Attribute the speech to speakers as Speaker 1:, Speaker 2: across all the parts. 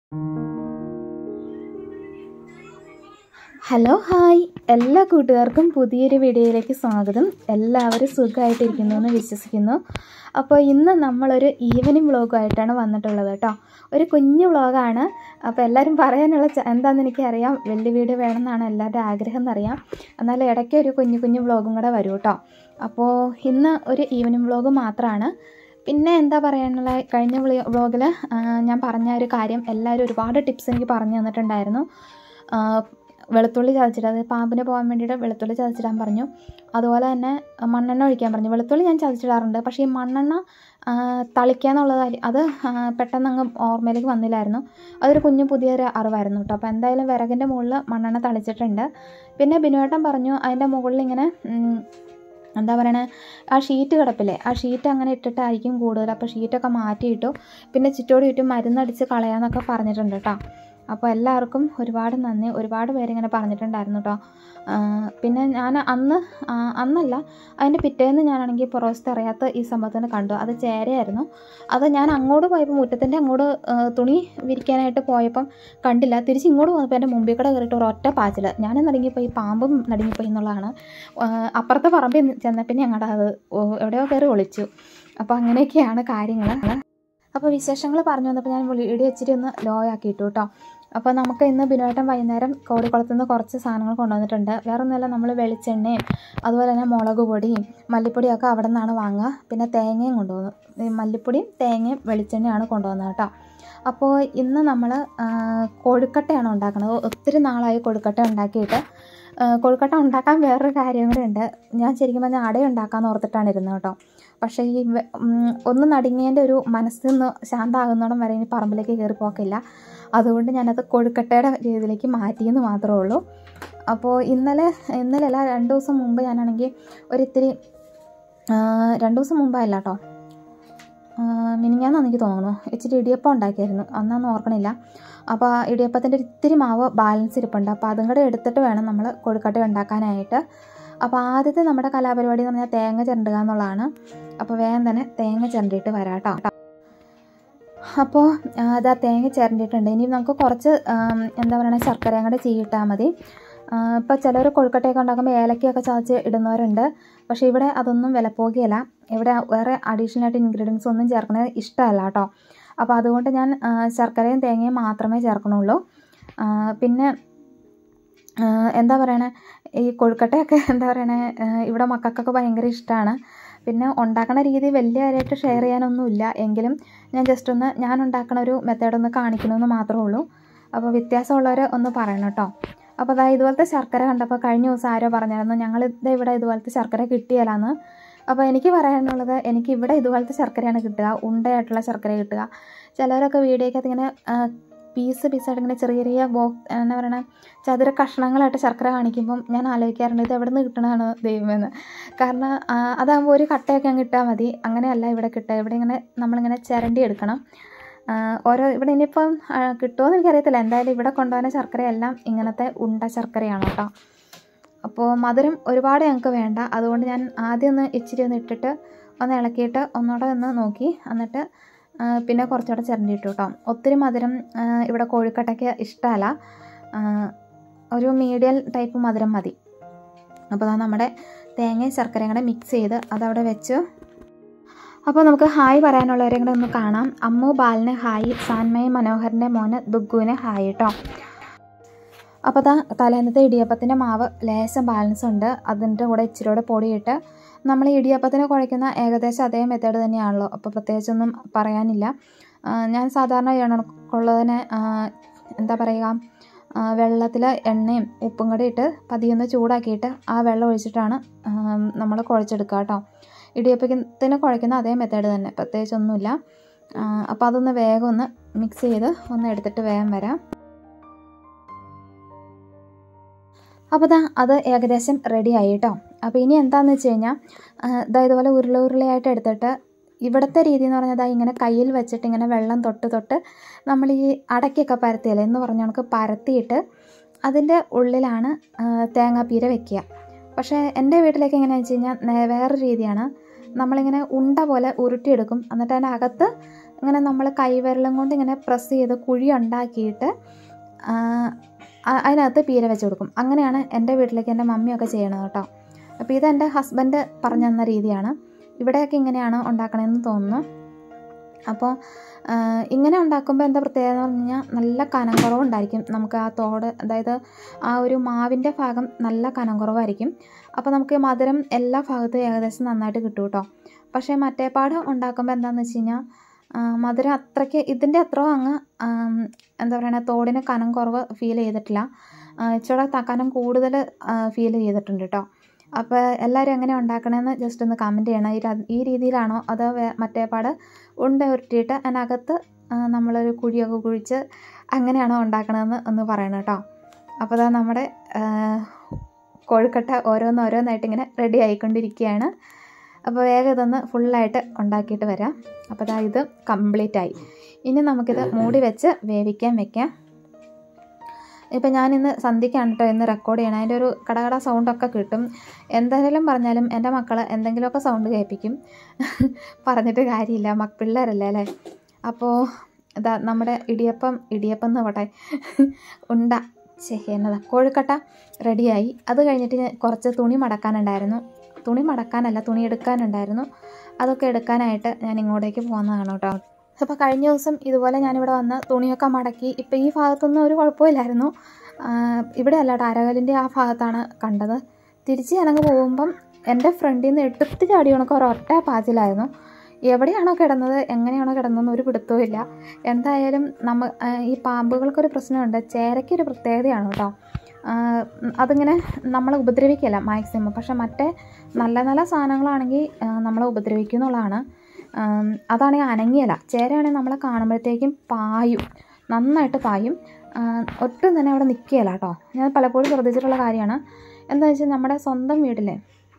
Speaker 1: hello hi എല്ലാ കൂട്ടുകാർക്കും പുതിയൊരു വീഡിയോയിലേക്ക് സ്വാഗതം എല്ലാവരും സുഖമായിട്ടിരിക്കുന്നു എന്ന് വിശ്വസിക്കുന്നു അപ്പോൾ ഇന്ന് നമ്മളൊരു ഈവനിങ് വ്ളോഗായിട്ടാണ് വന്നിട്ടുള്ളത് കേട്ടോ ഒരു കുഞ്ഞു വ്ളോഗാണ് അപ്പോൾ എല്ലാവരും പറയാനുള്ള ച- എന്താണെന്ന് എനിക്കറിയാം വലിയ വീഡിയോ വേണമെന്നാണ് എല്ലാവരുടെ ആഗ്രഹം എന്നറിയാം എന്നാൽ ഇടയ്ക്ക് ഒരു കുഞ്ഞു കുഞ്ഞു വ്ളോഗും കൂടെ വരും കേട്ടോ അപ്പോൾ ഇന്ന് ഒരു ഈവനിങ് വ്ളോഗ് മാത്രമാണ് പിന്നെ എന്താ പറയാനുള്ള കഴിഞ്ഞ വ്ളോഗിൽ ഞാൻ പറഞ്ഞ ഒരു കാര്യം എല്ലാവരും ഒരുപാട് ടിപ്സ് എനിക്ക് പറഞ്ഞു തന്നിട്ടുണ്ടായിരുന്നു ആ, വെളുത്തുള്ളി ചതച്ചിട്ട് അത് പാമ്പിന് പോകാൻ വേണ്ടിയിട്ട് വെളുത്തുള്ളി ചതച്ചിടാൻ പറഞ്ഞു അതുപോലെ തന്നെ മണ്ണെണ്ണ ഒഴിക്കാൻ പറഞ്ഞു വെളുത്തുള്ളി ഞാൻ ചതച്ചിടാറുണ്ട് പക്ഷേ ഈ മണ്ണെണ്ണ ആ, തളിക്കുക എന്നുള്ളത് കാര്യം- അത് ആ, പെട്ടെന്ന് അങ്ങ് ഓർമ്മയിലേക്ക് വന്നില്ലായിരുന്നു അതൊരു കുഞ്ഞു പുതിയൊരു അറിവായിരുന്നു കേട്ടോ അപ്പോൾ എന്തായാലും വിറകിൻ്റെ മുകളിൽ മണ്ണെണ്ണ തളിച്ചിട്ടുണ്ട് പിന്നെ ബിനുവേട്ടൻ പറഞ്ഞു അതിൻ്റെ മുകളിൽ ഇങ്ങനെ ഉം, എന്താ പറയണേ ആ ഷീറ്റ് കിടപ്പില്ലേ ആ ഷീറ്റ് അങ്ങനെ ഇട്ടിട്ടായിരിക്കും കൂടുതൽ അപ്പോൾ ഷീറ്റൊക്കെ മാറ്റിയിട്ടു പിന്നെ ചുറ്റോട് ചുറ്റും മരുന്നടിച്ച് കളയാന്നൊക്കെ പറഞ്ഞിട്ടുണ്ട് കേട്ടോ അപ്പോൾ എല്ലാവർക്കും ഒരുപാട് നന്ദി ഒരുപാട് പേരിങ്ങനെ പറഞ്ഞിട്ടുണ്ടായിരുന്നു കേട്ടോ പിന്നെ ഞാൻ അന്ന് ആ, അന്നല്ല അതിൻ്റെ പിറ്റേന്ന് ഞാനാണെങ്കിൽ പുറവശത്ത് അറിയാത്ത ഈ സംഭവത്തിന് കണ്ടു അത് ചേരയായിരുന്നു അത് ഞാൻ അങ്ങോട്ട് പോയപ്പോൾ മുറ്റത്തിൻ്റെ അങ്ങോട്ട് ആ, തുണി വിരിക്കാനായിട്ട് പോയപ്പം കണ്ടില്ല തിരിച്ച് ഇങ്ങോട്ട് വന്നപ്പോൾ എൻ്റെ മുമ്പിൽ കൂടെ കയറിയിട്ട് ഒരൊറ്റ പാച്ചിൽ ഞാനും നടുങ്ങിപ്പോയി പാമ്പും നടുങ്ങിപ്പോയി എന്നുള്ളതാണ് ആ, അപ്പുറത്തെ പറമ്പിൽ ചെന്ന പിന്നെ ഞങ്ങളുടെ അത് ഓ- എവിടെയോ കയറി ഒളിച്ചു അപ്പോൾ അങ്ങനെയൊക്കെയാണ് കാര്യങ്ങൾ അപ്പോൾ വിശേഷങ്ങൾ പറഞ്ഞു വന്നപ്പോൾ ഞാൻ വീഡിയോ ഇച്ചിരി ഒന്ന് ലോ ആക്കിയിട്ടു കേട്ടോ അപ്പോൾ നമുക്ക് ഇന്ന് ബിനുവേട്ടൻ വൈകുന്നേരം കോടിക്കുളത്തു നിന്ന് കുറച്ച് സാധനങ്ങൾ കൊണ്ടുവന്നിട്ടുണ്ട് വേറെ ഒന്നുമല്ല നമ്മൾ വെളിച്ചെണ്ണയും അതുപോലെ തന്നെ മുളക് പൊടിയും മല്ലിപ്പൊടിയൊക്കെ അവിടെ നിന്നാണ് വാങ്ങുക പിന്നെ തേങ്ങയും കൊണ്ടുവന്നു ഈ മല്ലിപ്പൊടിയും തേങ്ങയും വെളിച്ചെണ്ണയാണ് കൊണ്ടുവന്നത് കേട്ടോ അപ്പോൾ ഇന്ന് നമ്മൾ കൊഴുക്കട്ടയാണ് ഉണ്ടാക്കുന്നത് ഒത്തിരി നാളായി കൊഴുക്കട്ട ഉണ്ടാക്കിയിട്ട് ആ, കൊഴുക്കട്ട ഉണ്ടാക്കാൻ വേറൊരു കാര്യം കൂടെ ഉണ്ട് ഞാൻ ശരിക്കും പറഞ്ഞാൽ അട ഉണ്ടാക്കാമെന്ന് ഓർത്തിട്ടാണ് ഇരുന്നത് കേട്ടോ പക്ഷേ ഈ വെ- ഉം, ഒന്ന് നടുങ്ങിയതിൻ്റെ ഒരു മനസ്സിന്ന് ശാന്തമാകുന്നോടം വരെ ഇനി പറമ്പിലേക്ക് കയറി പോക്കില്ല അതുകൊണ്ട് ഞാനത് കൊഴുക്കട്ടയുടെ രീതിയിലേക്ക് മാറ്റിയെന്ന് മാത്രമേ ഉള്ളൂ അപ്പോൾ ഇന്നലെ ഇന്നലെ അല്ല രണ്ട് ദിവസം മുമ്പ് ഞാനാണെങ്കിൽ ഒരിത്തിരി ആ, രണ്ട് ദിവസം മുമ്പായില്ല കേട്ടോ മിനിഞ്ഞാന്ന് എനിക്ക് തോന്നുന്നു ഇച്ചിരി ഇടിയപ്പം ഉണ്ടാക്കിയായിരുന്നു അന്നൊന്നും ഓർക്കണില്ല അപ്പോൾ ആ ഇടിയപ്പത്തിൻ്റെ ഒരു ഇത്തിരി മാവ് ബാലൻസ് ഇരിപ്പുണ്ട് അപ്പോൾ അതും കൂടെ എടുത്തിട്ട് വേണം നമ്മൾ കൊഴുക്കട്ട ഉണ്ടാക്കാനായിട്ട് അപ്പോൾ ആദ്യത്തെ നമ്മുടെ കലാപരിപാടി എന്ന് പറഞ്ഞാൽ തേങ്ങ ചിരണ്ടുക എന്നുള്ളതാണ് അപ്പോൾ വേഗം തന്നെ തേങ്ങ ചിരണ്ടിയിട്ട് വരാം കേട്ടോ അപ്പോൾ അതാ തേങ്ങ ചിരണ്ടിയിട്ടുണ്ട് ഇനി നമുക്ക് കുറച്ച് ആം, എന്താ പറയുക ശർക്കരയും കൂടെ ചീയിട്ടാൽ മതി ഇപ്പോൾ ചിലർ കൊഴുക്കട്ടയൊക്കെ ഉണ്ടാക്കുമ്പോൾ ഏലക്കയൊക്കെ ചതച്ച് ഇടുന്നവരുണ്ട് പക്ഷേ ഇവിടെ അതൊന്നും വിലപ്പോകുകയില്ല ഇവിടെ വേറെ അഡീഷണൽ ആയിട്ട് ഇൻഗ്രീഡിയൻസ് ഒന്നും ചേർക്കുന്നത് ഇഷ്ടമല്ല കേട്ടോ അപ്പോൾ അതുകൊണ്ട് ഞാൻ ആ, ശർക്കരയും തേങ്ങയും മാത്രമേ ചേർക്കണുള്ളൂ ആ, പിന്നെ ആ, എന്താ പറയണേ ഈ കൊഴുക്കട്ടയൊക്കെ എന്താ പറയണേ ആ, ഇവിടെ മക്കൾക്കൊക്കെ ഭയങ്കര ഇഷ്ടമാണ് പിന്നെ ഉണ്ടാക്കണ രീതി വലിയ കാര്യമായിട്ട് ഷെയർ ചെയ്യാനൊന്നുമില്ല എങ്കിലും ഞാൻ ജസ്റ്റ് ഒന്ന് ഞാൻ ഉണ്ടാക്കണ ഒരു മെത്തേഡ് ഒന്ന് കാണിക്കണമെന്ന് മാത്രമേ ഉള്ളൂ അപ്പോൾ വ്യത്യാസമുള്ളവർ ഒന്ന് പറയണം കേട്ടോ അപ്പോൾ അതായത് ഇതുപോലത്തെ ശർക്കര കണ്ടപ്പോൾ കഴിഞ്ഞ ദിവസം ആരോ പറഞ്ഞായിരുന്നു ഞങ്ങൾ ഇത് ഇവിടെ ഇതുപോലത്തെ ശർക്കര കിട്ടിയാലാന്ന് അപ്പോൾ എനിക്ക് പറയാനുള്ളത് എനിക്ക് ഇവിടെ ഇതുപോലത്തെ ശർക്കരയാണ് കിട്ടുക ഉണ്ടയായിട്ടുള്ള ശർക്കര കിട്ടുക ചിലരൊക്കെ വീഡിയോക്കകത്ത് ഇങ്ങനെ ആ, പീസ് പീസായിട്ട് ഇങ്ങനെ ചെറിയ ചെറിയ ബോ എന്താ പറയണ ചതുര കഷ്ണങ്ങളായിട്ട് ശർക്കര കാണിക്കുമ്പം ഞാൻ ആലോചിക്കാറുണ്ട് ഇത് എവിടെ നിന്ന് കിട്ടണതാണ് ദൈവമെന്ന് കാരണം ആ, അതാകുമ്പോൾ ഒരു കട്ടയൊക്കെ അങ്ങ് ഇട്ടാൽ മതി അങ്ങനെയല്ല ഇവിടെ കിട്ടുക ഇവിടെ ഇങ്ങനെ നമ്മളിങ്ങനെ ചിരണ്ടി എടുക്കണം ആ, ഓരോ ഇവിടെ ഇനിയിപ്പം ആ, കിട്ടുമോ എന്ന് എനിക്കറിയത്തില്ല എന്തായാലും ഇവിടെ കൊണ്ടുപോകുന്ന ശർക്കരയെല്ലാം ഇങ്ങനത്തെ ഉണ്ട ശർക്കരയാണ് കേട്ടോ അപ്പോൾ മധുരം ഒരുപാട് ഞങ്ങൾക്ക് വേണ്ട അതുകൊണ്ട് ഞാൻ ആദ്യം ഒന്ന് ഇച്ചിരി ഒന്ന് ഇട്ടിട്ട് ഒന്ന് ഇളക്കിയിട്ട് ഒന്നുകൂടെ ഒന്ന് നോക്കി എന്നിട്ട് ആ, പിന്നെ കുറച്ചുകൂടെ ചിരണ്ടിയിട്ടു കേട്ടോ ഒത്തിരി മധുരം ആ, ഇവിടെ കോഴിക്കട്ടയ്ക്ക് ഇഷ്ടമല്ല ആ, ഒരു മീഡിയം ടൈപ്പ് മധുരം മതി അപ്പോൾ അതാ നമ്മുടെ തേങ്ങയും ശർക്കരയും കൂടെ മിക്സ് ചെയ്ത് അതവിടെ വെച്ച് അപ്പോൾ നമുക്ക് ഹായ് പറയാനുള്ളവരെ കൂടെ ഒന്ന് കാണാം അമ്മു ബാലിന് ഹായ് സാൻമയ മനോഹറിൻ്റെ മോന് ദുഗ്ഗുവിന് ഹായ് കേട്ടോ അപ്പോൾ അതാ തലേന്നത്തെ ഇടിയപ്പത്തിൻ്റെ മാവ് ലേശം ബാലൻസ് ഉണ്ട് അതിൻ്റെ കൂടെ ഇച്ചിരിയോടെ പൊടിയിട്ട് നമ്മൾ ഈ ഇടിയപ്പത്തിന് കുഴയ്ക്കുന്ന ഏകദേശം അതേ മെത്തേഡ് തന്നെയാണല്ലോ അപ്പോൾ പ്രത്യേകിച്ചൊന്നും പറയാനില്ല ആ, ഞാൻ സാധാരണ ചെയ്യണക്കുള്ളതിന് എന്താ പറയുക വെള്ളത്തിൽ എണ്ണയും ഉപ്പും കൂടി ഇട്ട് പതിയൊന്ന് ചൂടാക്കിയിട്ട് ആ വെള്ളം ഒഴിച്ചിട്ടാണ് നമ്മൾ കുഴച്ചെടുക്കുക കേട്ടോ ഇടിയപ്പത്തിന് കുഴയ്ക്കുന്ന അതേ മെത്തേഡ് തന്നെ പ്രത്യേകിച്ചൊന്നുമില്ല അപ്പോൾ അതൊന്ന് വേഗം ഒന്ന് മിക്സ് ചെയ്ത് ഒന്ന് എടുത്തിട്ട് വേഗം വരാം അപ്പോൾ ദാ അത് ഏകദേശം റെഡി ആയി കേട്ടോ അപ്പോൾ ഇനി എന്താണെന്ന് വെച്ച് കഴിഞ്ഞാൽ ഇതാ ഇതുപോലെ ഉരുള ഉരുളയായിട്ട് എടുത്തിട്ട് ഇവിടുത്തെ രീതി എന്ന് പറഞ്ഞാൽ ദാ ഇങ്ങനെ കയ്യിൽ വെച്ചിട്ട് ഇങ്ങനെ വെള്ളം തൊട്ട് തൊട്ട് നമ്മൾ ഈ അടയ്ക്കൊക്കെ പരത്തിയല്ലേ എന്ന് പറഞ്ഞ കണക്ക് പരത്തിയിട്ട് അതിൻ്റെ ഉള്ളിലാണ് ആ, തേങ്ങാപ്പീര വെക്കുക പക്ഷേ എൻ്റെ വീട്ടിലേക്ക് എങ്ങനെയാണെന്ന് വെച്ച് കഴിഞ്ഞാൽ നേ- വേറെ രീതിയാണ് നമ്മളിങ്ങനെ ഉണ്ട പോലെ ഉരുട്ടിയെടുക്കും എന്നിട്ട് അതിൻ്റെ അകത്ത് ഇങ്ങനെ നമ്മൾ കൈവിരലും കൊണ്ട് ഇങ്ങനെ പ്രസ് ചെയ്ത് കുഴി ഉണ്ടാക്കിയിട്ട് ആ, അ- അതിനകത്ത് പീര വെച്ച് കൊടുക്കും അങ്ങനെയാണ് എൻ്റെ വീട്ടിലേക്ക് എൻ്റെ മമ്മിയൊക്കെ ചെയ്യണത് കേട്ടോ അപ്പോൾ ഇത് എൻ്റെ ഹസ്ബൻഡ് പറഞ്ഞു തന്ന രീതിയാണ് ഇവിടെയൊക്കെ ഇങ്ങനെയാണ് ഉണ്ടാക്കണമെന്ന് തോന്നുന്നു അപ്പോൾ ആ, ഇങ്ങനെ ഉണ്ടാക്കുമ്പോൾ എന്താ പ്രത്യേകത എന്ന് പറഞ്ഞു കഴിഞ്ഞാൽ നല്ല കനം കുറവുണ്ടായിരിക്കും നമുക്ക് ആ തോട് അതായത് ആ ഒരു മാവിൻ്റെ ഭാഗം നല്ല കനം കുറവായിരിക്കും അപ്പോൾ നമുക്ക് മധുരം എല്ലാ ഭാഗത്തും ഏകദേശം നന്നായിട്ട് കിട്ടും കേട്ടോ പക്ഷേ മറ്റേപ്പാട് ഉണ്ടാക്കുമ്പോൾ എന്താണെന്ന് വെച്ച് കഴിഞ്ഞാൽ ആ, മധുരം അത്രയ്ക്ക് ഇതിൻ്റെ അത്ര അങ്ങ് ആം, എന്താ പറയുക തോടിന് കനം കുറവ് ഫീൽ ചെയ്തിട്ടില്ല ആ, ഇച്ചിരി ത- കനം കൂടുതൽ ഫീൽ ചെയ്തിട്ടുണ്ട് കേട്ടോ അപ്പോൾ എല്ലാവരും എങ്ങനെ ഉണ്ടാക്കണമെന്ന് ജസ്റ്റ് ഒന്ന് കമൻറ്റ് ചെയ്യണം ഈ ര- ഈ രീതിയിലാണോ അതോ വേ- മറ്റേപ്പാട് ഉണ്ട ഉരുട്ടിയിട്ട് അതിനകത്ത് ആ, നമ്മളൊരു കുഴിയൊക്കെ കുഴിച്ച് അങ്ങനെയാണോ ഉണ്ടാക്കണമെന്ന് ഒന്ന് പറയണം കേട്ടോ അപ്പോൾ അതാ നമ്മുടെ ആ, കൊഴുക്കട്ട ഓരോന്നോരോന്നായിട്ട് ഇങ്ങനെ റെഡി ആയിക്കൊണ്ടിരിക്കുകയാണ് അപ്പോൾ വേഗം ഇതൊന്ന് ഫുള്ളായിട്ട് ഉണ്ടാക്കിയിട്ട് വരാം അപ്പോൾ അതാ ഇത് കംപ്ലീറ്റ് ആയി ഇനി നമുക്കിത് മൂടി വെച്ച് വേവിക്കാൻ വെക്കാം ഇപ്പം ഞാനിന്ന് സന്ധ്യയ്ക്കാണ് കേട്ടോ ഇന്ന് റെക്കോർഡ് ചെയ്യണം അതിൻ്റെ ഒരു കടകട സൗണ്ടൊക്കെ കിട്ടും എന്തായാലും പറഞ്ഞാലും എൻ്റെ മക്കൾ എന്തെങ്കിലുമൊക്കെ സൗണ്ട് കേൾപ്പിക്കും പറഞ്ഞിട്ട് കാര്യമില്ല മക്ക പിള്ളേരല്ലേ അല്ലേ അപ്പോൾ ഇതാ നമ്മുടെ ഇടിയപ്പം ഇടിയപ്പം എന്ന് പോട്ടെ ഉണ്ട ചേ എന്നതാ കോഴിക്കട്ട റെഡിയായി അത് കഴിഞ്ഞിട്ട് ഞാൻ കുറച്ച് തുണി മടക്കാനുണ്ടായിരുന്നു തുണി മടക്കാനല്ല തുണി എടുക്കാനുണ്ടായിരുന്നു അതൊക്കെ എടുക്കാനായിട്ട് ഞാൻ ഇങ്ങോട്ടേക്ക് പോകുന്നതാണ് കേട്ടോ അപ്പോൾ കഴിഞ്ഞ ദിവസം ഇതുപോലെ ഞാനിവിടെ വന്ന് തുണിയൊക്കെ മടക്കി ഇപ്പോൾ ഈ ഭാഗത്തൊന്നും ഒരു കുഴപ്പമില്ലായിരുന്നു ഇവിടെ അല്ല ടാരകലിൻ്റെ ആ ഭാഗത്താണ് കണ്ടത് തിരിച്ച് ഞാനങ്ങ് പോകുമ്പം എൻ്റെ ഫ്രണ്ടിൽ നിന്ന് എടുത്ത് ചാടി കണക്ക് ഒരൊറ്റ പാച്ചിലായിരുന്നു എവിടെയാണോ കിടന്നത് എങ്ങനെയാണോ കിടന്നതെന്ന് ഒരു പിടുത്തവും ഇല്ല എന്തായാലും നമ്മ ആ, ഈ പാമ്പുകൾക്കൊരു പ്രശ്നമുണ്ട് ചേരയ്ക്കൊരു പ്രത്യേകതയാണ് കേട്ടോ ആ, അതിങ്ങനെ നമ്മളെ ഉപദ്രവിക്കില്ല മാക്സിമം പക്ഷെ മറ്റേ നല്ല നല്ല സാധനങ്ങളാണെങ്കിൽ ആ, നമ്മളെ ഉപദ്രവിക്കും എന്നുള്ളതാണ് ആം, അതാണെങ്കിൽ അനങ്ങിയല്ല ചേരയാണെങ്കിൽ നമ്മളെ കാണുമ്പോഴത്തേക്കും പായും നന്നായിട്ട് പായും ആ, ഒട്ടും തന്നെ അവിടെ നിൽക്കുകയില്ല കേട്ടോ ഞാൻ പലപ്പോഴും ശ്രദ്ധിച്ചിട്ടുള്ള കാര്യമാണ് എന്താണെന്ന് വെച്ചാൽ നമ്മുടെ സ്വന്തം വീട്ടിലെ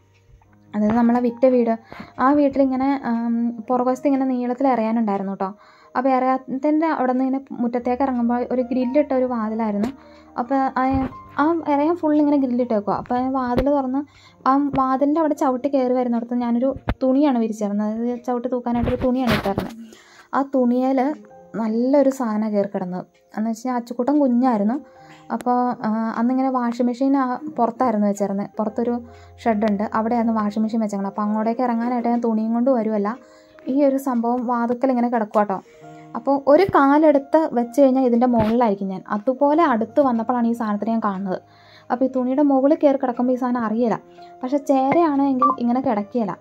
Speaker 1: അതായത് നമ്മളെ വിറ്റ വീട് ആ വീട്ടിലിങ്ങനെ ആം, പുറകുവശത്ത് ഇങ്ങനെ നീളത്തിൽ എറിയാനുണ്ടായിരുന്നു കേട്ടോ അപ്പോൾ എറിയാത്തിൻ്റെ അവിടെ നിന്ന് ഇങ്ങനെ മുറ്റത്തേക്ക് ഇറങ്ങുമ്പോൾ ഒരു ഗ്രില്ലിട്ട ഒരു വാതിലായിരുന്നു അപ്പോൾ ആ- ആ എറിയാൻ ഫുൾ ഇങ്ങനെ ഗ്രില്ലിട്ട് വെക്കുക അപ്പോൾ ആ വാതിൽ തുറന്ന് ആ വാതിലിൻ്റെ അവിടെ ചവിട്ടി കയറി വരുന്നിടത്ത് ഞാനൊരു തുണിയാണ് വിരിച്ചിരുന്നത് അതായത് ചവിട്ടി തൂക്കാനായിട്ടൊരു തുണിയാണ് ഇട്ടിരുന്നത് ആ തുണിയിൽ നല്ലൊരു സാധനം കയറി കിടന്നത് എന്ന് വെച്ച് കഴിഞ്ഞാൽ അച്ചുകൂട്ടം കുഞ്ഞായിരുന്നു അപ്പോൾ ആ, അന്നിങ്ങനെ വാഷിംഗ് മെഷീൻ ആ പുറത്തായിരുന്നു വെച്ചിരുന്നത് പുറത്തൊരു ഷെഡുണ്ട് അവിടെയായിരുന്നു വാഷിംഗ് മെഷീൻ വെച്ചേക്കണം അപ്പോൾ അങ്ങോട്ടേക്ക് ഇറങ്ങാനായിട്ട് ഞാൻ തുണിയും കൊണ്ട് വരുമല്ല ഈ ഒരു സംഭവം വാതുക്കൽ ഇങ്ങനെ കിടക്കുക കേട്ടോ അപ്പോൾ ഒരു കാലെടുത്ത് വെച്ച് കഴിഞ്ഞാൽ ഇതിൻ്റെ മുകളിലായിരിക്കും ഞാൻ അതുപോലെ അടുത്ത് വന്നപ്പോഴാണ് ഈ സാധനത്തിന് ഞാൻ കാണുന്നത് അപ്പോൾ ഈ തുണിയുടെ മുകളിൽ കയറി കിടക്കുമ്പോൾ ഈ സാധനം അറിയില്ല പക്ഷേ ചേരയാണെങ്കിൽ ഇങ്ങനെ കിടക്കുകയില്ല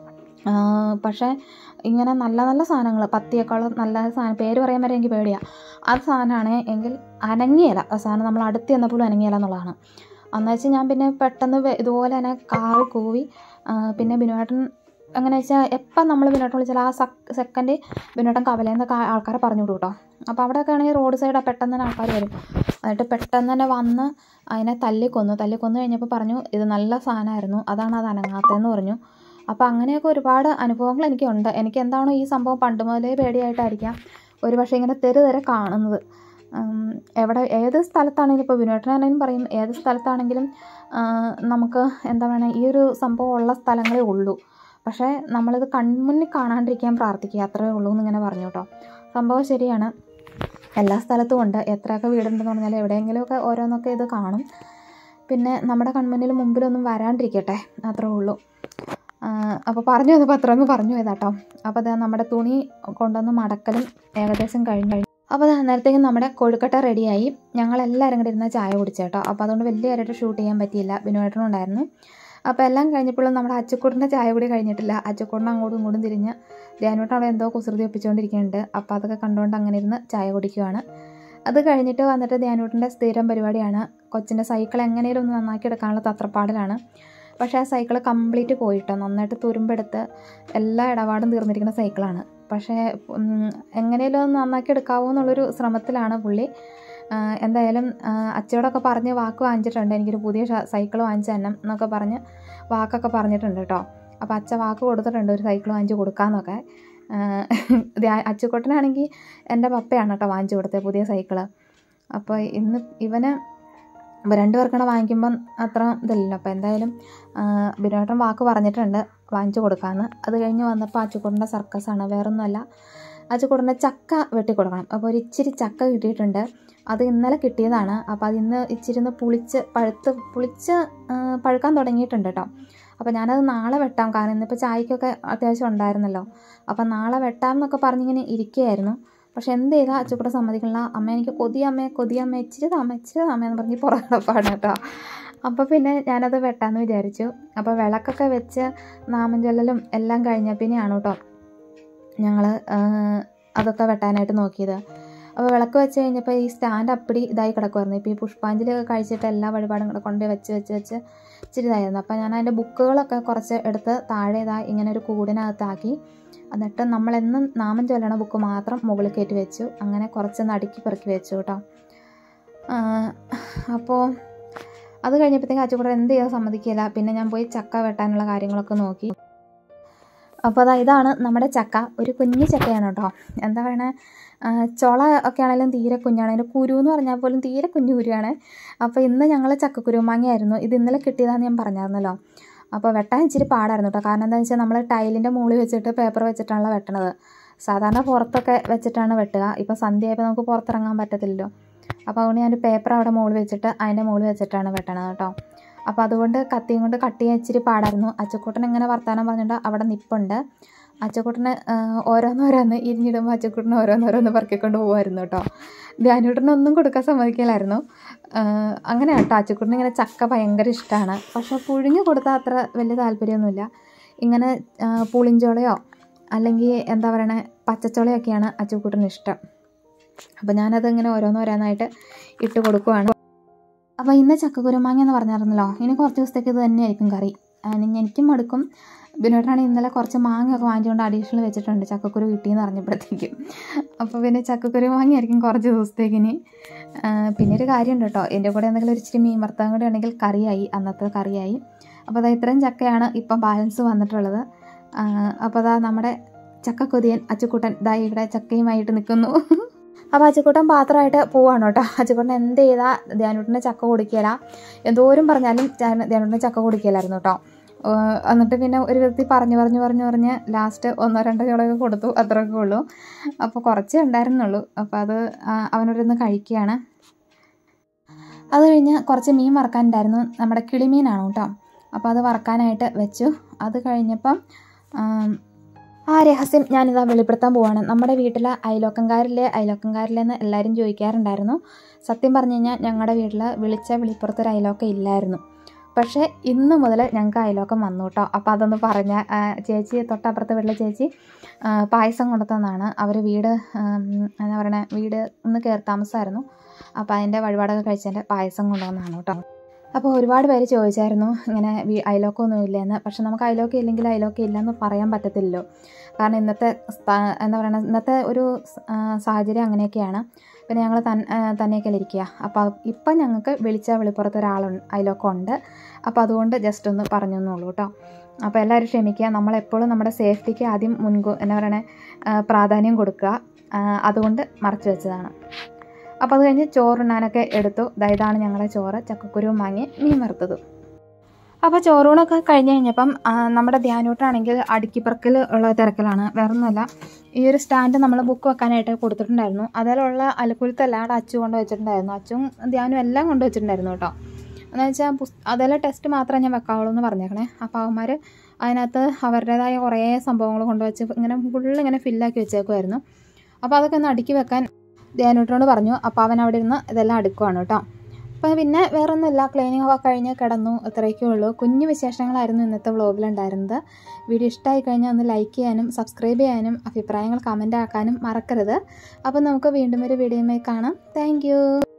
Speaker 1: ആ, പക്ഷേ ഇങ്ങനെ നല്ല നല്ല സാധനങ്ങൾ പത്തിയേക്കാളും നല്ല സാധനം പേര് പറയാൻ വരെ എനിക്ക് പേടിയാണ് ആ സാധനമാണ് എങ്കിൽ അനങ്ങിയല ആ സാധനം നമ്മൾ അടുത്ത് ചെന്നപ്പോഴും അനങ്ങിയല എന്നുള്ളതാണ് അന്ന് വെച്ചാൽ ഞാൻ പിന്നെ പെട്ടെന്ന് വെ- ഇതുപോലെ തന്നെ കാറി കൂവി ആ, പിന്നെ ബിനുവേട്ടൻ എങ്ങനെ വെച്ചാൽ എപ്പം നമ്മൾ ബിനുവേട്ടൻ വിളിച്ചാൽ ആ സക് സെക്കൻഡ് ബിനുവേട്ടൻ കവലേന്നൊക്കെ ആ- ആൾക്കാരെ പറഞ്ഞു വിടും കേട്ടോ അപ്പോൾ അവിടെയൊക്കെ ആണെങ്കിൽ റോഡ് സൈഡാണ് പെട്ടെന്ന് തന്നെ ആൾക്കാർ വരും എന്നിട്ട് പെട്ടെന്ന് തന്നെ വന്ന് അതിനെ തല്ലിക്കൊന്നു തല്ലിക്കൊന്നു കഴിഞ്ഞപ്പോൾ പറഞ്ഞു ഇത് നല്ല സാധനമായിരുന്നു അതാണ് അത് അനങ്ങാത്തതെന്ന് പറഞ്ഞു അപ്പോൾ അങ്ങനെയൊക്കെ ഒരുപാട് അനുഭവങ്ങൾ എനിക്കുണ്ട് എനിക്ക് എന്താണോ ഈ സംഭവം പണ്ട് മുതലേ പേടിയായിട്ടായിരിക്കാം ഒരു പക്ഷേ ഇങ്ങനെ തെരു തെരെ കാണുന്നത് ഉം, എവിടെ ഏത് സ്ഥലത്താണെങ്കിലും ഇപ്പോൾ വിനോദനാണെങ്കിലും പറയും ഏത് സ്ഥലത്താണെങ്കിലും ആ, നമുക്ക് എന്താ പറയുക ഈ ഒരു സംഭവം ഉള്ള സ്ഥലങ്ങളേ ഉള്ളൂ പക്ഷേ നമ്മളിത് കൺമുന്നിൽ കാണാണ്ടിരിക്കാൻ പ്രാർത്ഥിക്കുക അത്രേ ഉള്ളൂ എന്നിങ്ങനെ പറഞ്ഞു കേട്ടോ സംഭവം ശരിയാണ് എല്ലാ സ്ഥലത്തും ഉണ്ട് എത്രയൊക്കെ വീടുണ്ടെന്ന് പറഞ്ഞാൽ എവിടെയെങ്കിലുമൊക്കെ ഓരോന്നൊക്കെ ഇത് കാണും പിന്നെ നമ്മുടെ കൺമുന്നിൽ മുമ്പിലൊന്നും വരാണ്ടിരിക്കട്ടെ അത്രേ ഉള്ളൂ അപ്പോൾ പറഞ്ഞു വന്നപ്പോൾ അത്ര അങ്ങ് പറഞ്ഞു പോയതാട്ടോ അപ്പോൾ അത് നമ്മുടെ തുണി കൊണ്ടുവന്ന് മടക്കലും ഏകദേശം കഴിഞ്ഞു അപ്പോൾ അത് അന്നേരത്തേക്കും നമ്മുടെ കൊഴുക്കട്ട റെഡിയായി ഞങ്ങളെല്ലാവരും കൂടി ഇരുന്ന് ചായ കുടിച്ചേട്ടോ അപ്പോൾ അതുകൊണ്ട് വലിയ കാര്യമായിട്ട് ഷൂട്ട് ചെയ്യാൻ പറ്റിയില്ല ബിനുവേട്ടനും ഉണ്ടായിരുന്നു അപ്പോൾ എല്ലാം കഴിഞ്ഞപ്പോഴും നമ്മുടെ അച്ചുക്കൂട്ടിൻ്റെ ചായ കൂടി കഴിഞ്ഞിട്ടില്ല അച്ചുക്കൂട്ടിന് അങ്ങോട്ടും ഇങ്ങോട്ടും തിരിഞ്ഞ് ധ്യാനോട്ട് അവിടെ എന്തോ കുസൃതി ഒപ്പിച്ചുകൊണ്ടിരിക്കുന്നുണ്ട് അപ്പോൾ അതൊക്കെ കണ്ടുകൊണ്ട് അങ്ങനെ ഇരുന്ന് ചായ കുടിക്കുവാണ് അത് കഴിഞ്ഞിട്ട് വന്നിട്ട് ധ്യാനൂട്ടിൻ്റെ സ്ഥിരം പരിപാടിയാണ് കൊച്ചിൻ്റെ സൈക്കിൾ എങ്ങനെയും ഒന്ന് നന്നാക്കി എടുക്കാനുള്ള തത്രപ്പാടിലാണ് പക്ഷേ ആ സൈക്കിൾ കംപ്ലീറ്റ് പോയിട്ടോ നന്നായിട്ട് തുരുമ്പെടുത്ത് എല്ലാ ഇടപാടും തീർന്നിരിക്കുന്ന സൈക്കിളാണ് പക്ഷേ ഉം, എങ്ങനെയും ഒന്ന് നന്നാക്കി എടുക്കാവോ എന്നുള്ളൊരു ശ്രമത്തിലാണ് പുള്ളി ആ, എന്തായാലും ആ, അച്ചയോടൊക്കെ പറഞ്ഞ് വാക്ക് വാങ്ങിച്ചിട്ടുണ്ട് എനിക്കൊരു പുതിയ സൈക്കിൾ വാങ്ങിച്ചു തന്നെ എന്നൊക്കെ പറഞ്ഞ് വാക്കൊക്കെ പറഞ്ഞിട്ടുണ്ട് കേട്ടോ അപ്പോൾ അച്ഛ വാക്ക് കൊടുത്തിട്ടുണ്ട് ഒരു സൈക്കിൾ വാങ്ങിച്ച് കൊടുക്കാമെന്നൊക്കെ അച്ചുകൊട്ടനാണെങ്കിൽ എൻ്റെ പപ്പയാണ് കേട്ടോ വാങ്ങിച്ചു കൊടുത്തത് പുതിയ സൈക്കിള് അപ്പോൾ ഇന്ന് ഇവന് ഇപ്പോൾ രണ്ട് പേർക്കൂടെ വാങ്ങിക്കുമ്പം അത്ര ഇതില്ലല്ലോ അപ്പോൾ എന്തായാലും ബിനോട്ടൻ വാക്ക് പറഞ്ഞിട്ടുണ്ട് വാങ്ങിച്ചു കൊടുക്കാമെന്ന് അത് കഴിഞ്ഞ് വന്നപ്പോൾ അച്ചുക്കുട്ടൻ്റെ സർക്കസാണ് വേറൊന്നുമല്ല അച്ചുകൂട്ടൻ്റെ ചക്ക വെട്ടി കൊടുക്കണം അപ്പോൾ ഒരു ഇച്ചിരി ചക്ക കിട്ടിയിട്ടുണ്ട് അത് ഇന്നലെ കിട്ടിയതാണ് അപ്പോൾ അത് ഇന്ന് ഇച്ചിരി ഒന്ന് പുളിച്ച് പഴുത്ത് പുളിച്ച് ആ, പഴുക്കാൻ തുടങ്ങിയിട്ടുണ്ട് കേട്ടോ അപ്പോൾ ഞാനത് നാളെ വെട്ടാം കാരണം ഇന്നിപ്പോൾ ചായക്കൊക്കെ അത്യാവശ്യം ഉണ്ടായിരുന്നല്ലോ അപ്പോൾ നാളെ വെട്ടാം എന്നൊക്കെ പറഞ്ഞിങ്ങനെ ഇരിക്കുകയായിരുന്നു പക്ഷെ എന്ത് ചെയ്താൽ അച്ചുകൂടെ സമ്മതിക്കണില്ല അമ്മ എനിക്ക് കൊതിയമ്മേ കൊതിയമ്മ ഇച്ചിരി താമ ഇച്ചിരി താമയെന്ന് പറഞ്ഞ് പുറകിടപ്പാണ് കേട്ടോ അപ്പോൾ പിന്നെ ഞാനത് വെട്ടാമെന്ന് വിചാരിച്ചു അപ്പോൾ വിളക്കൊക്കെ വെച്ച് നാമം ചൊല്ലലും എല്ലാം കഴിഞ്ഞ പിന്നെയാണ് കേട്ടോ ഞങ്ങൾ അതൊക്കെ വെട്ടാനായിട്ട് നോക്കിയത് അപ്പോൾ വിളക്ക് വെച്ച് കഴിഞ്ഞപ്പോൾ ഈ സ്റ്റാൻഡ് അപ്പടി ഇതായി കിടക്കുമായിരുന്നു ഇപ്പോൾ ഈ പുഷ്പാഞ്ജലിയൊക്കെ കഴിച്ചിട്ട് എല്ലാ വഴിപാടും കൂടെ കൊണ്ട് വെച്ച് വെച്ച് വെച്ച് ഇച്ചിരി ഇതായിരുന്നു അപ്പോൾ ഞാൻ അതിൻ്റെ ബുക്കുകളൊക്കെ കുറച്ച് എടുത്ത് താഴെ ഇതാ ഇങ്ങനെ ഒരു കൂടിനകത്താക്കി എന്നിട്ട് നമ്മളെന്നും നാമം ചൊല്ലണ ബുക്ക് മാത്രം മുകളിൽ കയറ്റി വെച്ചു അങ്ങനെ കുറച്ച് നടുക്കി പെറുക്കി വെച്ചു കേട്ടോ അപ്പോൾ അത് കഴിഞ്ഞപ്പോഴത്തേക്ക് അച്ചുകൂടെ എന്ത് ചെയ്യാൻ സമ്മതിക്കില്ല പിന്നെ ഞാൻ പോയി ചക്ക വെട്ടാനുള്ള കാര്യങ്ങളൊക്കെ നോക്കി അപ്പോൾ അതാ ഇതാണ് നമ്മുടെ ചക്ക ഒരു കുഞ്ഞു ചക്കയാണ് കേട്ടോ എന്താ പറയണേ ആ, ചുള ഒക്കെ ആണെങ്കിലും തീരെ കുഞ്ഞാണ് അതിൻ്റെ കുരു എന്ന് പറഞ്ഞാൽ പോലും തീരെ കുഞ്ഞു കുരുവാണ് അപ്പോൾ ഇന്ന് ഞങ്ങൾ ചക്കക്കുരു മാങ്ങയായിരുന്നു ഇത് ഇന്നലെ കിട്ടിയതാണെന്ന് ഞാൻ പറഞ്ഞായിരുന്നല്ലോ അപ്പോൾ വെട്ടാൻ ഇച്ചിരി പാടായിരുന്നു കേട്ടോ കാരണം എന്താണെന്ന് വെച്ചാൽ നമ്മൾ ടൈലിൻ്റെ മുകളിൽ വെച്ചിട്ട് പേപ്പർ വെച്ചിട്ടാണല്ലോ വെട്ടണത് സാധാരണ പുറത്തൊക്കെ വെച്ചിട്ടാണ് വെട്ടുക ഇപ്പോൾ സന്ധ്യയായപ്പോൾ നമുക്ക് പുറത്തിറങ്ങാൻ പറ്റത്തില്ലല്ലോ അപ്പോൾ അതുകൊണ്ട് ഞാൻ പേപ്പർ അവിടെ മുകളിൽ വെച്ചിട്ട് അതിൻ്റെ മുകളിൽ വെച്ചിട്ടാണ് വെട്ടണത് കേട്ടോ അപ്പോൾ അതുകൊണ്ട് കത്തിയും കൊണ്ട് കട്ട് ചെയ്യാൻ ഇച്ചിരി പാടായിരുന്നു അച്ചക്കൂട്ടൻ ഇങ്ങനെ വർത്താനം പറഞ്ഞിട്ട് അവിടെ നിപ്പുണ്ട് അച്ചക്കൂട്ടന് ഓരോന്നോരോന്ന് ഇരിഞ്ഞിടുമ്പോൾ അച്ചക്കൂട്ടന് ഓരോന്നോരോന്ന് പറക്കിക്കൊണ്ട് പോകുമായിരുന്നു കേട്ടോ ധ്യാനൂട്ടനൊന്നും കൊടുക്കാൻ സമ്മതിക്കില്ലായിരുന്നു ആഹ് അങ്ങനെ കേട്ടോ അച്ചക്കൂട്ടന് ഇങ്ങനെ ചക്ക ഭയങ്കര ഇഷ്ടമാണ് പക്ഷെ പുഴുങ്ങി കൊടുത്താൽ അത്ര വലിയ താല്പര്യമൊന്നുമില്ല ഇങ്ങനെ ആഹ് പുളിഞ്ചോളയോ അല്ലെങ്കിൽ എന്താ പറയണേ പച്ചച്ചോളയൊക്കെയാണ് അച്ചക്കൂട്ടന് ഇഷ്ടം അപ്പോൾ ഞാനത് ഇങ്ങനെ ഓരോന്നോരോന്നായിട്ട് ഇട്ട് കൊടുക്കുവാണ് അപ്പോൾ ഇന്ന് ചക്കക്കുരുമാങ്ങ എന്ന് പറഞ്ഞായിരുന്നല്ലോ ഇനി കുറച്ച് ദിവസത്തേക്ക് ഇത് തന്നെയായിരിക്കും കറി അതിന് എനിക്കും മടുക്കും ബിനോട്ടാണെങ്കിൽ ഇന്നലെ കുറച്ച് മാങ്ങയൊക്കെ വാങ്ങിച്ചുകൊണ്ട് അഡീഷണൽ വെച്ചിട്ടുണ്ട് ചക്കക്കുരു കിട്ടിയെന്ന് അറിഞ്ഞപ്പോഴത്തേക്കും അപ്പോൾ പിന്നെ ചക്കക്കുരു മാങ്ങയായിരിക്കും കുറച്ച് ദിവസത്തേക്ക് ഇനി ആ, പിന്നെ ഒരു കാര്യമുണ്ട് കേട്ടോ എൻ്റെ കൂടെ എന്തെങ്കിലും ഒരു ഇച്ചിരി മീൻ വറുത്തതും കൂടെ ഉണ്ടെങ്കിൽ കറിയായി അന്നത്തെ കറിയായി അപ്പോൾ അതാ ഇത്രയും ചക്കയാണ് ഇപ്പം ബാലൻസ് വന്നിട്ടുള്ളത് ആ, അപ്പോൾ അതാ നമ്മുടെ ചക്കക്കൊതിയൻ അച്ചുക്കുട്ടൻ ഇതാ ഇവിടെ ചക്കയുമായിട്ട് നിൽക്കുന്നു അപ്പോൾ അച്ചുക്കുട്ടൻ പാത്രമായിട്ട് പോവാണ് കേട്ടോ അച്ചുക്കുട്ടൻ എന്ത് ചെയ്താൽ ധ്യാനൂട്ടിന് ചക്ക കൊടുക്കില്ല എന്തോരം പറഞ്ഞാലും ധ്യാനൂട്ടിന് ചക്ക കൊടുക്കില്ലായിരുന്നു കേട്ടോ ഏഹ് എന്നിട്ട് പിന്നെ ഒരു വിധത്തിൽ പറഞ്ഞു പറഞ്ഞു പറഞ്ഞു പറഞ്ഞ് ലാസ്റ്റ് ഒന്നോ രണ്ടോ ചോളൊക്കെ കൊടുത്തു അത്രയൊക്കെ ഉള്ളൂ അപ്പോൾ കുറച്ചേ ഉണ്ടായിരുന്നുള്ളൂ അപ്പോൾ അത് ആ, അവനോടൊന്ന് കഴിക്കുകയാണ് അത് കഴിഞ്ഞ് കുറച്ച് മീൻ വറക്കാനുണ്ടായിരുന്നു നമ്മുടെ കിളിമീനാണ് കേട്ടോ അപ്പോൾ അത് വറക്കാനായിട്ട് വെച്ചു അത് കഴിഞ്ഞപ്പം ആം, ആ രഹസ്യം ഞാനിതാ വെളിപ്പെടുത്താൻ പോവാണ് നമ്മുടെ വീട്ടിലെ അയലോക്കംകാരിലെ അയലോക്കംകാരിലെന്ന് എല്ലാവരും ചോദിക്കാറുണ്ടായിരുന്നു സത്യം പറഞ്ഞു കഴിഞ്ഞാൽ ഞങ്ങളുടെ വീട്ടിൽ വിളിച്ച വിളിപ്പുറത്തൊരു അയലോക്കം ഇല്ലായിരുന്നു പക്ഷേ ഇന്ന് മുതൽ ഞങ്ങൾക്ക് അയലോക്കം വന്നു കേട്ടോ അപ്പോൾ അതൊന്ന് പറഞ്ഞ ആ, ചേച്ചി തൊട്ടപ്പുറത്തെ വീട്ടിലെ ചേച്ചി ആ, പായസം കൊണ്ടുതന്നാണ് അവർ വീട് ആം, എന്താ പറയണേ വീട് ഒന്ന് കയറി താമസമായിരുന്നു അപ്പോൾ അതിൻ്റെ വഴിപാടൊക്കെ കഴിച്ചതിൻ്റെ പായസം കൊണ്ടുവന്നതാണ് കേട്ടോ അപ്പോൾ ഒരുപാട് പേര് ചോദിച്ചായിരുന്നു ഇങ്ങനെ വീ- അയലോക്കമൊന്നും ഇല്ലെന്ന് പക്ഷെ നമുക്ക് അയലോക്കം ഇല്ലെങ്കിൽ അയലോക്കം ഇല്ലെന്ന് പറയാൻ പറ്റത്തില്ലല്ലോ കാരണം ഇന്നത്തെ സ്ഥാ- എന്താ പറയുക ഇന്നത്തെ ഒരു സ്- ആ, സാഹചര്യം അങ്ങനെയൊക്കെയാണ് പിന്നെ ഞങ്ങൾ തൻ തന്നെയൊക്കെ ഇരിക്കുക അപ്പോൾ ഇപ്പം ഞങ്ങൾക്ക് വിളിച്ച വെളിപ്പുറത്ത് ഒരാൾ അയലോക്കം ഉണ്ട് അപ്പോൾ അതുകൊണ്ട് ജസ്റ്റ് ഒന്ന് പറഞ്ഞു എന്നുള്ളൂ കേട്ടോ അപ്പോൾ എല്ലാവരും ക്ഷമിക്കുക നമ്മളെപ്പോഴും നമ്മുടെ സേഫ്റ്റിക്ക് ആദ്യം മുൻകൂ എന്താ പറയണേ ആ, പ്രാധാന്യം കൊടുക്കുക ആ, അതുകൊണ്ട് മറച്ചു വെച്ചതാണ് അപ്പോൾ അത് കഴിഞ്ഞ് ചോറുണ്ണാനൊക്കെ എടുത്തു ദാ ഇതാണ് ഞങ്ങളുടെ ചോറ് ചക്കക്കുരുവും വാങ്ങി മീൻ വറുത്തതും അപ്പോൾ ചോറൂണൊക്കെ കഴിഞ്ഞ് കഴിഞ്ഞപ്പം ആ, നമ്മുടെ ധ്യാനൂട്ടാണെങ്കിൽ അടുക്കിപ്പറക്കൽ ഉള്ള തിരക്കിലാണ് വേറൊന്നുമല്ല ഈ ഒരു സ്റ്റാൻഡ് നമ്മൾ ബുക്ക് വെക്കാനായിട്ട് കൊടുത്തിട്ടുണ്ടായിരുന്നു അതിലുള്ള അലക്കുലത്തെല്ലാം അവിടെ അച്ചു കൊണ്ട് വെച്ചിട്ടുണ്ടായിരുന്നു അച്ചും ധ്യാനും എല്ലാം കൊണ്ട് വെച്ചിട്ടുണ്ടായിരുന്നു കേട്ടോ എന്ന് വെച്ചാൽ പുസ് അതിലെ ടെസ്റ്റ് മാത്രമേ ഞാൻ വെക്കാവുള്ളൂ എന്ന് പറഞ്ഞേക്കണേ അപ്പോൾ അവന്മാർ അതിനകത്ത് അവരുടേതായ കുറേ സംഭവങ്ങൾ കൊണ്ടുവച്ച് ഇങ്ങനെ ഫുള്ള് ഇങ്ങനെ ഫില്ലാക്കി വെച്ചേക്കുമായിരുന്നു അപ്പോൾ അതൊക്കെ ഒന്ന് അടുക്കി വെക്കാൻ ധ്യാനൂട്ടിനോട് പറഞ്ഞു അപ്പോൾ അവൻ അവിടെ ഇരുന്ന് ഇതെല്ലാം അടുക്കുവാണ് കേട്ടോ അപ്പോൾ പിന്നെ വേറൊന്നുമില്ല ക്ലീനിങ് ഒക്കെ കഴിഞ്ഞ് കിടന്നു അത്രയൊക്കെ ഉള്ളൂ കുഞ്ഞു വിശേഷങ്ങളായിരുന്നു ഇന്നത്തെ വ്ളോഗിലുണ്ടായിരുന്നത് വീഡിയോ ഇഷ്ടമായി കഴിഞ്ഞാൽ ഒന്ന് ലൈക്ക് ചെയ്യാനും സബ്സ്ക്രൈബ് ചെയ്യാനും അഭിപ്രായങ്ങൾ കമൻ്റ് ആക്കാനും മറക്കരുത് അപ്പോൾ നമുക്ക് വീണ്ടും ഒരു വീഡിയോയുമായി കാണാം താങ്ക്